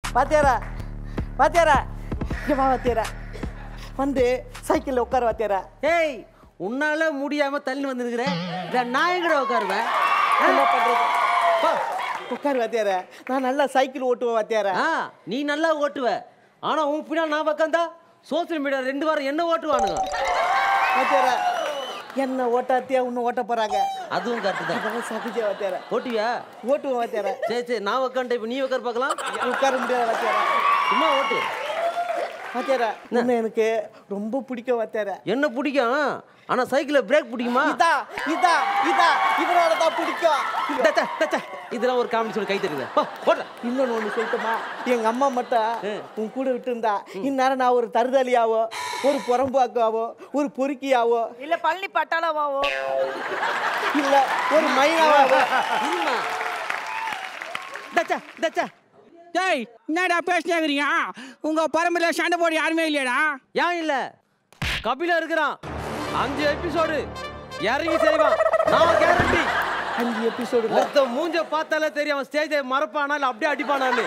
வாத்தியாரா வாத்தியாரா இங்க வா வாத்தியாரா வந்து சைக்கிளில் உட்கார வாத்தியாரா ஏய் உன்னால முடியாம தள்ளி வந்துருக்கிறேன் இதை நான் எங்கட உட்காருவேன் என்ன பண்றது பா, உட்காரு வாத்தியாரா நான் நல்லா சைக்கிள் ஓட்டுவேன் வாத்தியாரா ஆ நீ நல்லா ஓட்டுவ ஆனா உன் பின்னாடி நான் உட்காந்தா சோசியல் மீடியா ரெண்டு வாரம் என்ன ஓட்டுவானுங்க வாத்தியாரா என்ன ஓட்டாத்தியா உன்னை ஓட்ட போறாங்க அதுவும் கரெக்ட் தான் அதெல்லாம் சகிச்சே வாத்தியாரா ஓட்டுவியா ஓட்டுவேன் வாத்தியாரா சரி சரி நான் உட்காந்துட்டேன் இப்போ நீ உட்கார பார்க்கலாம் உட்கார முடியாது வாத்தியாரா சும்மா ஓட்டு வாத்தியாரா உன்னை எனக்கு ரொம்ப பிடிக்கும் வாத்தியாரா என்ன பிடிக்கும் ஆனா சைக்கிளில் பிரேக் பிடிக்குமா இதா இதா இதா இவனால தான் பிடிக்கும் டே, டே, டே, டே. இதெல்லாம் ஒரு காமெடி சொல்லி கை தருது ஓடுற இன்னொன்னு ஒண்ணு சொல்லட்டுமா எங்க அம்மா மட்டும் உன் கூட விட்டு இருந்தா இந்நேரம் நான் ஒரு தருதலியாவோ ஒரு புறம்பாக்காவோ ஒரு பொறுக்கியாவோ இல்ல பழனி பட்டாளமாவோ இல்ல ஒரு மைனாவோ இருமா டச்சா டச்சா டேய் என்னடா பேசினேங்கிறீங்க உங்க பரம்பரையில சண்டை போட யாருமே இல்லையாடா ஏன் இல்ல கபிலா இருக்கிறான் அஞ்சு எபிசோடு இறங்கி செய்வான் நான் கேரண்டி அஞ்சு எபிசோடு ஒருத்த மூஞ்ச பார்த்தாலே தெரியும் அவன் ஸ்டேஜை மறப்பானா இல்ல அப்படியே அடிப்பானான்னு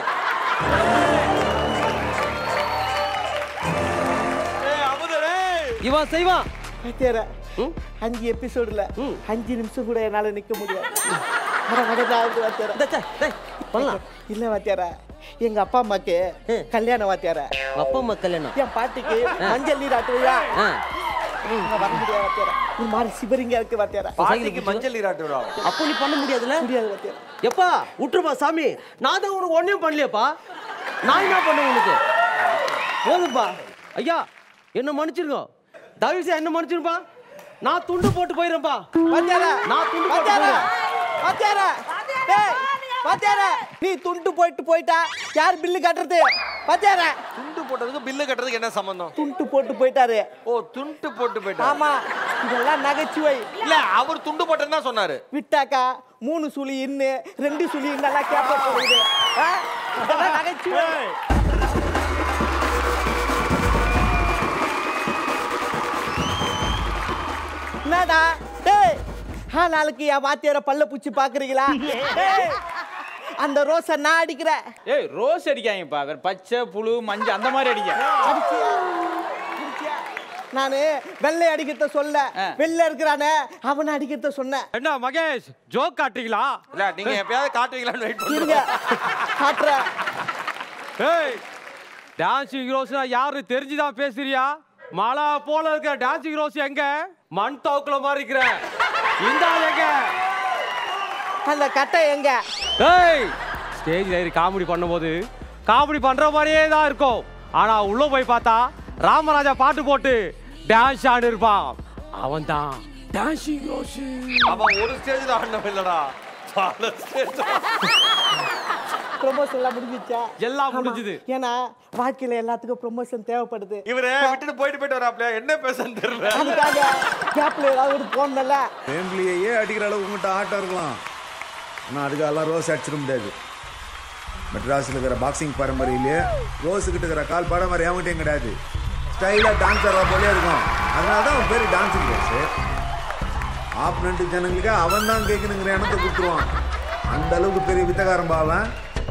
இவன் செய்வான் வாத்தியார ம்? அஞ்சு எபிசோடுல ம். அஞ்சு நிமிஷம் கூட என்னால நிக்க முடியாது வட வடதா ஆகுது வாத்தியார டச்சா, டேய், பண்ணலாம் இல்ல வாத்தியார எங்க அப்பா அம்மாக்கு ம். கல்யாணம் வாத்தியார உங்க அப்பா அம்மா கல்யாணம் என் பாட்டிக்கு மஞ்சள் நீர் ஆட்டுவியா ஆ, வர முடியாது வாத்தியார ஒரு மாதிரி சிவரிங்க இருக்கு வாத்தியார பாட்டிக்கு மஞ்சள் நீராட்டு விழா அப்போ நீ பண்ண முடியாதுல்ல முடியாது வாத்தியார எப்பா விட்டுருப்பா சாமி நான் தான் உனக்கு ஒன்றையும் பண்ணலையப்பா நான் என்ன பண்ண உனக்கு போதும்பா ஐயா என்ன மன்னிச்சிருங்க தயவு செய்து என்ன மன்னிச்சிருப்பா நான் துண்டு போட்டு போயிடுறேன்ப்பா வாத்தியார நான் துண்டு போட்டு வாத்தியார போயிடுறேன். வாத்தியார டேய் வாத்தியார நீ துண்டு போயிட்டு போயிட்டா யார் பில்லு கட்டுறது வாத்தியார துண்டு போட்டதுக்கு பில்லு கட்டுறதுக்கு என்ன சம்பந்தம் துண்டு போட்டு போயிட்டாரு ஓ துண்டு போட்டு போயிட்டாரு ஆமா இதெல்லாம் நகைச்சுவை இல்ல அவர் துண்டு போட்டேன்னு தான் சொன்னாரு விட்டாக்கா மூணு சுழி இன்னு ரெண்டு சுழி இன்னெல்லாம் கேப்ப போகுது ஆ? இதெல்லாம் நகைச்சுவை என்னடா டேய் ஆ நாளைக்கு என் வாத்தியார பல்ல பூச்சி பாக்குறீங்களா டேய், அந்த ரோஸை நான் அடிக்கிறேன் ஏய் ரோஸ் அடிக்காங்கப்பா வேற பச்சை புழு மஞ்சள் அந்த மாதிரி அடிக்க அடிச்சியா அடிச்சியா நானு வெள்ளை அடிக்கிறத சொல்ல வெள்ளை இருக்கிறானே அவனை அடிக்கிறத சொன்னேன் என்ன மகேஷ் ஜோக் காட்டுறீங்களா இல்ல நீங்க எப்பயாவது காட்டுவீங்களான்னு வெயிட் இருங்க பண்ணுங்க காட்டுறேன் ஏய் டான்சிங் ஹீரோஸ்னா யாரு தெரிஞ்சுதான் பேசுறியா மழை போல இருக்க டான்சிங் ஹீரோஸ் எங்க மண் தோக்குல மாதிரி இருக்கிற இந்த ஆள் எங்க அந்த கட்டை எங்க ஏய் ஸ்டேஜ் ஏறி காமெடி பண்ணும்போது காமெடி பண்ற மாதிரியே தான் இருக்கும் ஆனா உள்ள போய் பார்த்தா ராமராஜா பாட்டு போட்டு டான்ஸ் ஆடி இருப்பான் அவன் தான் டான்சிங் ஹீரோஸ் அவன் ஒரு ஸ்டேஜ்ல ஆடினவன் இல்லடா பல ஸ்டேஜ் ப்ரொமோஷன் எல்லாம் முடிஞ்சிச்சா எல்லாம் ஆமா. முடிஞ்சுது. ஏன்னா வாழ்க்கையில எல்லாத்துக்கும் ப்ரொமோஷன் தேவைப்படுது இவரு விட்டுட்டு போயிட்டு போயிட்டு வராப்ல என்ன பேசுன்னு தெரியல அதுக்காக கேப்ல ஏதாவது ஒரு போனல ஃபேமிலியையே அடிக்கிற அளவுக்கு உங்கள்கிட்ட ஆட்டம் இருக்கலாம் ஆனால் அதுக்கெல்லாம் ரோஸ் அடிச்சிட முடியாது மெட்ராஸில் இருக்கிற பாக்ஸிங் பரம்பரையிலேயே ரோஸுக்கிட்ட இருக்கிற கால் படம் மாதிரி எவங்கிட்டையும் கிடையாது ஸ்டைலாக டான்ஸ் ஆடுற போலே இருக்கும் அதனால தான் அவன் பேர் டான்ஸிங் ரோஸு ஆப்னண்ட் ஜனங்களுக்கு அவன் தான் கேட்கணுங்கிற எண்ணத்தை கொடுத்துருவான் அந்த அளவுக்கு பெரிய வித்தகாரம் பாவன்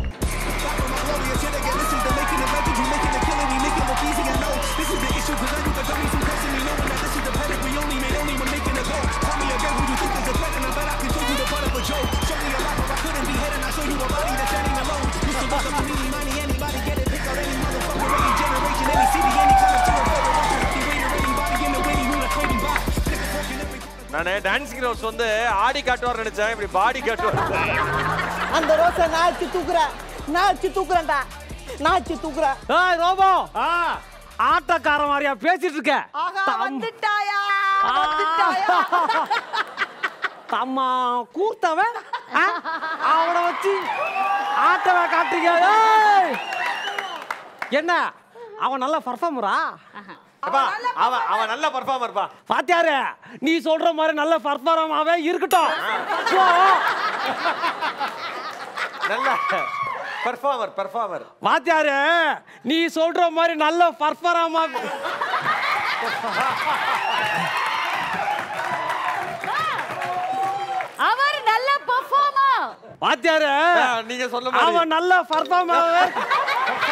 நானு டான்சிங் ரோஸ் வந்து ஆடி காட்டுவார் நினைச்சேன் இப்படி பாடி காட்டுவார் அந்த ரோஸை நான் அடிச்சு தூக்குறேன் நான் அடிச்சு தூக்குறேன்டா நான் அடிச்சு தூக்குறேன் ஏய் ரோபோ ஆட்டக்கார மாதிரியா பேசிட்டு இருக்க ஆகா தம்- வந்துட்டாயா வந்துட்டாயா தம்மா கூர்த்தவன் ஆ? அவனை வச்சு ஆட்டவ காட்டுறீங்க ஏய்! என்ன அவன் நல்ல பர்ஃபார்மரா அப்பா அவன் அவன் நல்ல பர்ஃபார்மர் பா பாத்தியாரு நீ சொல்ற மாதிரி நல்ல பர்ஃபார்மாவே இருக்கட்டும் போ. நல்ல பர்ஃபார்மர் பர்ஃபார்மர் வாத்தியாரு நீ சொல்ற மாதிரி நல்ல பர்ஃபார்மா அவர் நல்ல பெர்ஃபார்மர் வாத்தியாரு நீங்க சொல்ல மாதிரி அவன் நல்ல பர்ஃபார்மாவே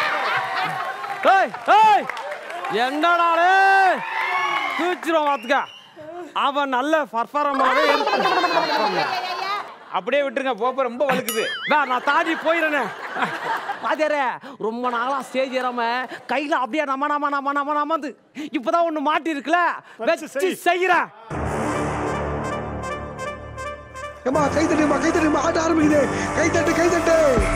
ஏய் ஏய் என்னடாலே தூச்சிரும் பார்த்துக்க அவன் நல்ல பர்ஃபார்மாவே அப்படியே விட்டுருங்க போப்ப ரொம்ப வழுக்குது நான் தாண்டி போயிடுறேனே பாத்தியாரே ரொம்ப நாளா ஸ்டேஜ் ஏறாம கையில அப்படியே நம்ம நம்ம நம்ம நம்ம நமந்து இப்பதான் ஒண்ணு மாட்டி இருக்குல்ல வச்சு செய்யறேன் ஏமா கை தட்டுமா கை தட்டுமா ஆட்ட ஆரம்பிக்குது கை தட்டு கை தட்டு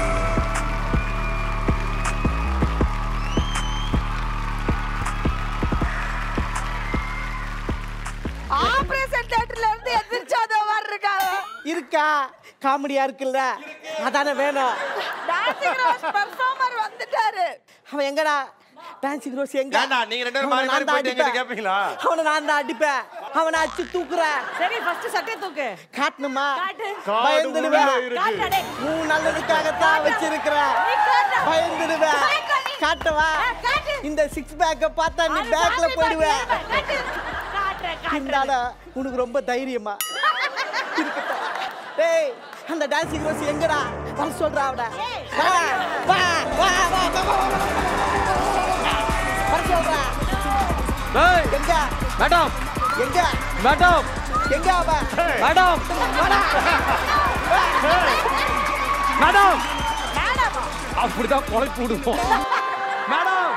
ஆபரேஷன் தியேட்டர்ல இருந்து எந்திரிச்சாத மாதிரி இருக்காங்க இருக்கா காமெடியா இருக்குல்ல அதானே வேணும் டான்சிங் ரோஸ் பெர்ஃபார்மர் வந்துட்டாரு அவன் எங்கடா டான்சிங் ரோஸ் எங்க ஏன்டா, நீங்க ரெண்டு பேரும் அவனை மாறி மாறி நான் தான் போயிட்டு எங்கிட்ட அடிப்பேன். கேப்பீங்களா? அவனை நான் தான் அடிப்பேன் அவனை அடிச்சு தூக்குறேன் சரி ஃபர்ஸ்ட் சட்டை தூக்கு காட்டணுமா காட்டு. பயந்துடுவேன் காட்டுடா டேய். உன் நல்லதுக்காகத்தான் வச்சிருக்கிறேன் நீ காட்டு. பயந்துடுவேன் பயக்கா நீ. காட்டவா ஆ, காட்டு. இந்த சிக்ஸ் பேக்க பார்த்தா நீ அது பேக்ல சாமி போயிடுவேன் பாட்டு, காட்டு. காட்டுறேன், காட்டுறேன். இருந்தால உனக்கு ரொம்ப தைரியமா இருக்கட்டும். டேய் அந்த டான்சிங் ரோஸ் எங்கடா வர சொல்றா அவட ஏய். வா வா வா வா வா, வா, வா, வா. வர சொல்றா ஏய் எங்க மேடம் எங்க மேடம் எங்க அவ மேடம் வாடா. மேடம் மேடமா? அப்படிதான் கொலைப்பு விடுவோம் மேடம்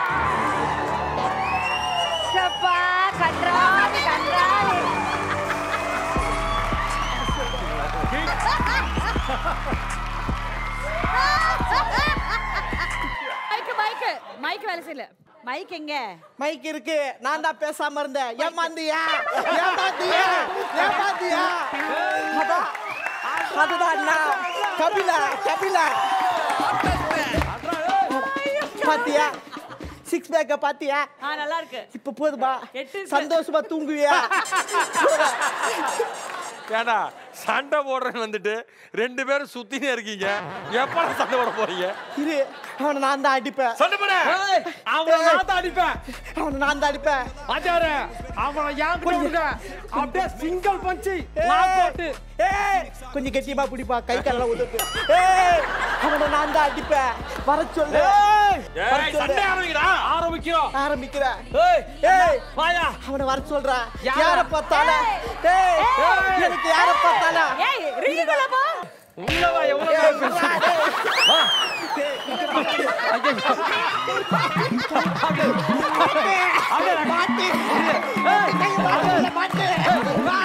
சப்பா, கன்றாவி, கன்றாவி. மைக்கு மைக்கு மைக் வேலை செய்யல மைக் எங்க மைக் இருக்கு நான் தான் பேசாம இருந்தேன் ஏமாந்தியா ஏமாந்தியா ஏமாந்தியா அதான் அதுதான் அண்ணா கபிலா கபிலா பாத்தியா சிக்ஸ் பேக்க பாத்தியா ஆ நல்லா இருக்கு இப்ப போதுமா எட்டு இருக்கு. சந்தோஷமா தூங்குவியா ஏடா சண்டை போடுறேன்னு வந்துட்டு ரெண்டு பேரும் சுத்தினே இருக்கீங்க எப்படா சண்டை போட போறீங்க இரு அவனை நான் தான் அடிப்பேன் சண்டை போட ஏய் அவனை நான் தான் அடிப்பேன் அவனை நான் தான் அடிப்பேன் அஜாரு அவனை ஏன் கூட விடுங்க அப்படியே சிங்கிள் பஞ்சு நான் போட்டு ஏய் கொஞ்சம் கெட்டியமா பிடிப்பா கை காலெல்லாம் உதவு ஏய் அவனை நான் தான் அடிப்பேன் வர சொல்லு ஏய் வர ஏய், சொல்லு சண்டை ஆரம்பிக்கிறா ஆரம்பிக்கிறோம் ஆரம்பிக்கிறேன் ஏய் ஏய் வாயா அவனை வர சொல்றா யார? யார பார்த்தாலும் ஏய் ஏய். எனக்கு யார பார்த்தாலும் ஏய் ரீகுலமா உள்ள வா எவ்வளவு ஏய், நேரம் பேச- வா, டேய். வா. ஐயோ. மாட்டு. ஏய், இல்ல, மாட்டு. வா.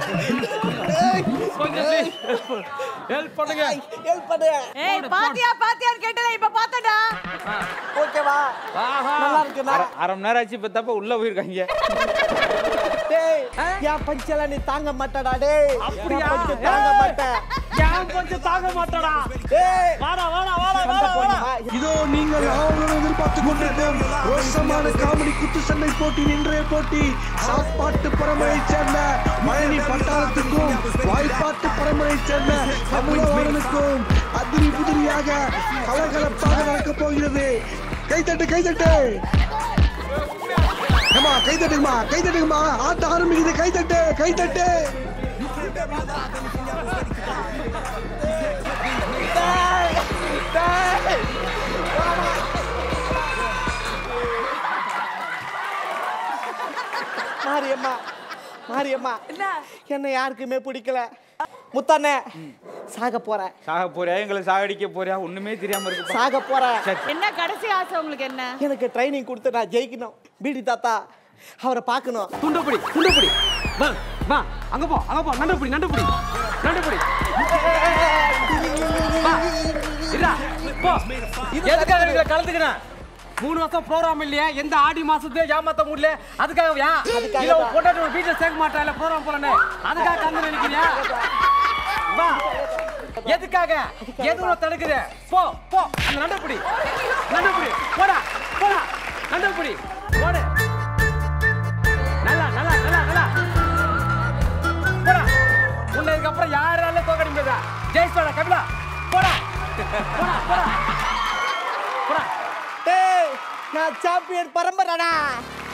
கொஞ்சம் ஹெல்ப் பண்ணுங்க ஹெல்ப் பண்ணு ஏய் பாத்தியா பாத்தியான்னு கேட்டல இப்ப பார்த்தடா ஓகேவா ஆஹா. நல்லா இருக்குண்ணா அரை அரை மணி நேரம் ஆச்சு இப்ப தப்ப உள்ள போயிருக்காங்க டேய் என் பஞ்செல்லாம் நீ தாங்க மாட்டடா டேய் அப்படியா? என் பஞ்சு தாங்க ஏய். மாட்டேன் ஏன் கொஞ்சம் தாங்க மாட்டடா டேய் வாடா வாடா வாடா சண்டை வாடா வாடா போடணுமா? இதோ நீங்கள் ஆவலுடன் எதிர்பார்த்து கொண்டிருக்கும் ரோசமான காமெடி குத்து சண்டை போட்டி இன்றைய போட்டி சாப்பாட்டு பரம்பரையைச் சேர்ந்த மழனி பட்டாளத்துக்கும் வாய்ப்பாட்டு பரம்பரையைச் சேர்ந்த அமுதவாளனுக்கும் அதிரி புதிரியாக கலகலப்பாக நடக்கப் போகிறது கைத்தட்டு கைத்தட்டு ஏமா கைத்தட்டுங்கம்மா கைத்தட்டுங்கம்மா ஆட்ட ஆரம்பிக்குது கைத்தட்டு கைத்தட்டு டேய் டேய் மாரியம்மா மாரியம்மா என்ன என்ன யாருக்குமே பிடிக்கல முத்தானே சாக போறேன் சாக போறியா எங்களை சாகடிக்க போறியா ஒண்ணுமே தெரியாம இருக்கு சாக போறேன் என்ன கடைசி ஆசை உங்களுக்கு என்ன எனக்கு ட்ரைனிங் கொடுத்து நான் ஜெயிக்கணும் பீடி தாத்தா அவரை பார்க்கணும் துண்டப்பிடி துண்டப்பிடி வா வா அங்க போ அங்க போ நண்டுப்பிடி நண்டுப்பிடி நண்டுப்பிடி வா இல்ல போ எதுக்காக இதுல கலந்துக்கிறேன் மூணு வருஷம் ப்ரோக்ராம் இல்லையா எந்த ஆடி மாசத்துல ஏமாத்த முடியல அதுக்காகயா அதுக்காக இல்ல தான். பொண்டாட்டி ஒரு வீட்டுல சேர்க்க மாட்டா இல்ல ப்ரோக்ராம் போலன்னு அதுக்காக கலந்து நினைக்கிறியா வா எதுக்காக எதுல தடுக்குற போ போ அந்த நண்டுப்பிடி நண்டுப்பிடி போடா போடா நண்டுப்பிடி போடு நல்லா நல்லா நல்லா நல்லா போடா உன்னை இதுக்கப்புறம் யாரால தோக்கடி முடியாதா ஜெயிச்சோட கபிலா போடா போடா போடா போடா டேய் நான் சாம்பியன் பரம்பரைடா